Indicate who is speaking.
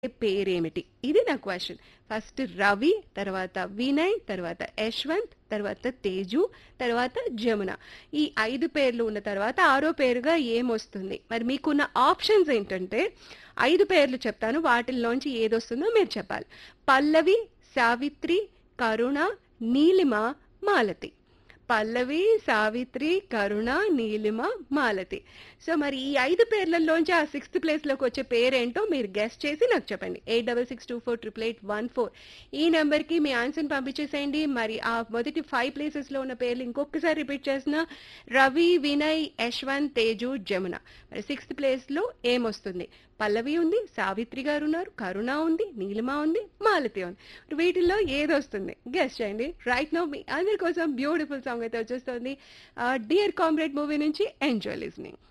Speaker 1: పేరేమిటి ఇది నా క్వశ్చన్ ఫస్ట్ రవి తర్వాత వినయ్ తర్వాత యశ్వంత్ తర్వాత తేజు తర్వాత జమున ఈ ఐదు పేర్లు ఉన్న తర్వాత ఆరో పేరుగా ఏమొస్తుంది మరి మీకున్న ఆప్షన్స్ ఏంటంటే ఐదు పేర్లు చెప్తాను వాటిల్లోంచి ఏదొస్తుందో మీరు చెప్పాలి పల్లవి సావిత్రి కరుణ నీలిమ మాలతి పల్లవి సావిత్రి కరుణ నీలిమ మాలతి సో మరి ఈ ఐదు పేర్లలోంచి ఆ సిక్స్త్ ప్లేస్లోకి వచ్చే పేరేంటో మీరు గెస్ట్ చేసి నాకు చెప్పండి eight double six two four triple eight one four ఈ నెంబర్కి మీ ఆన్సర్ని పంపించేసేయండి మరి ఆ మొదటి ఫైవ్ ప్లేసెస్లో ఉన్న పేర్లు ఇంకొకసారి రిపీట్ చేసిన రవి వినయ్ యశ్వంత్ తేజు జమున మరి సిక్స్త్ ప్లేస్లో ఏమొస్తుంది పల్లవి ఉంది సావిత్రి గారు ఉన్నారు కరుణ ఉంది నీలిమ ఉంది మాలతి ఉంది వీటిల్లో ఏది వస్తుంది గెస్ట్ చేయండి రైట్ నో మీ అందరి కోసం బ్యూటిఫుల్ సాంగ్ అయితే వచ్చేస్తుంది డియర్ కామ్రేడ్ మూవీ నుంచి ఎంజాయ్ లిస్నింగ్